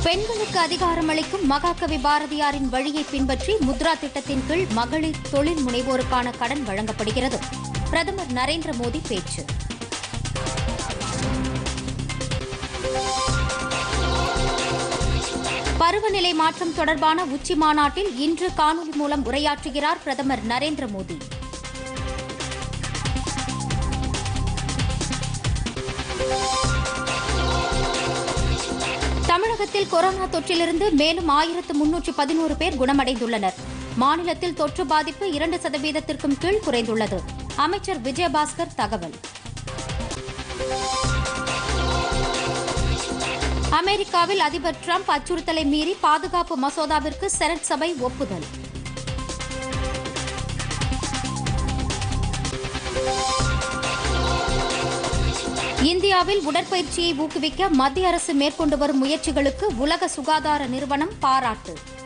பெண்களுக்கு அதிகாரமளிக்கும் மகாகவி பாரதியாரின் வழியை பின்பற்றி முத்ரா திட்டத்தின் கீழ் மகளிர் தொழில் முனைவோருக்கான கடன் வழங்கப்படுகிறது பிரதமர் நரேந்திர மோடி பேச்சு பருவநிலை மாற்றம் தொடர்பான உச்சி மாநாட்டில் இன்று காணொலி மூலம் உரையாற்றுகிறார் பிரதமர் நரேந்திர மோடி தமிழகத்தில் கொரோனா தொற்றிலிருந்து மேலும் ஆயிரத்து முன்னூற்று பதினோரு பேர் குணமடைந்துள்ளனர் மாநிலத்தில் தொற்று பாதிப்பு இரண்டு சதவீதத்திற்கும் கீழ் குறைந்துள்ளது அமைச்சர் விஜயபாஸ்கர் தகவல் அமெரிக்காவில் அதிபர் டிரம்ப் அச்சுறுத்தலை மீறி பாதுகாப்பு மசோதாவிற்கு செனட் சபை ஒப்புதல் இந்தியாவில் உடற்பயிற்சியை ஊக்குவிக்க மத்திய அரசு மேற்கொண்டு வரும் முயற்சிகளுக்கு உலக சுகாதார நிறுவனம் பாராட்டு